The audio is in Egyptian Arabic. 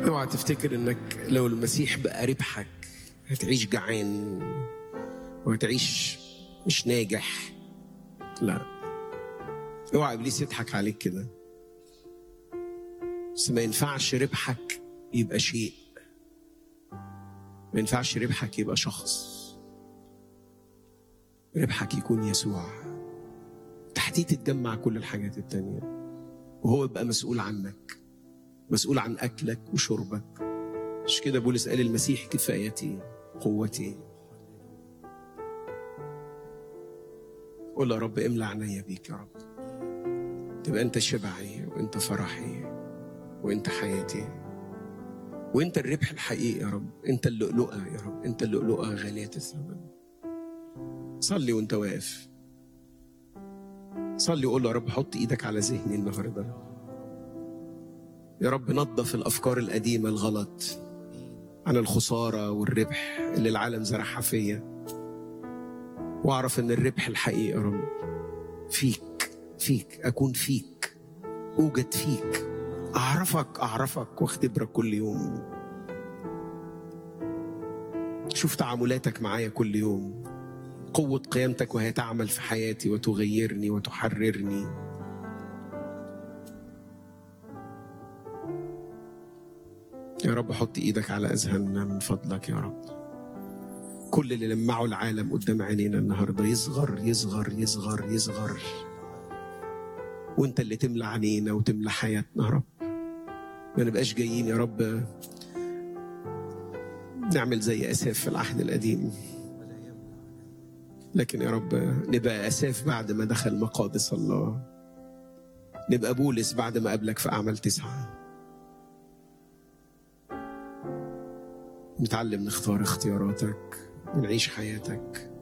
اوعى تفتكر انك لو المسيح بقى ربحك هتعيش جعان وهتعيش مش ناجح لا اوعى ابليس يضحك عليك كده بس ما ينفعش ربحك يبقى شيء ما ينفعش ربحك يبقى شخص ربحك يكون يسوع تحتيه تتجمع كل الحاجات التانية وهو يبقى مسؤول عنك مسؤول عن أكلك وشربك مش كده بولس قال المسيح كفايتي قوتي قول يا رب املى عينيا بيك يا رب تبقى انت شبعي وانت فرحي وانت حياتي وانت الربح الحقيقي يا رب انت اللؤلؤه يا رب انت اللؤلؤه غاليه الثمن صلي وانت واقف صلي وقول له يا رب حط ايدك على ذهني النهارده يا رب نظف الافكار القديمه الغلط عن الخساره والربح اللي العالم زرعها فيا واعرف ان الربح الحقيقي يا رب فيك فيك اكون فيك اوجد فيك اعرفك اعرفك واختبرك كل يوم شوف تعاملاتك معايا كل يوم قوة قيامتك وهي تعمل في حياتي وتغيرني وتحررني يا رب حط ايدك على اذهاننا من فضلك يا رب كل اللي لمعوا العالم قدام عينينا النهارده يصغر يصغر يصغر يصغر وانت اللي تملى عينينا وتملى حياتنا يا رب ما نبقاش جايين يا رب نعمل زي اساف في العهد القديم لكن يا رب نبقى اساف بعد ما دخل مقادس الله نبقى بولس بعد ما قابلك في اعمال تسعه نتعلم نختار اختياراتك ونعيش حياتك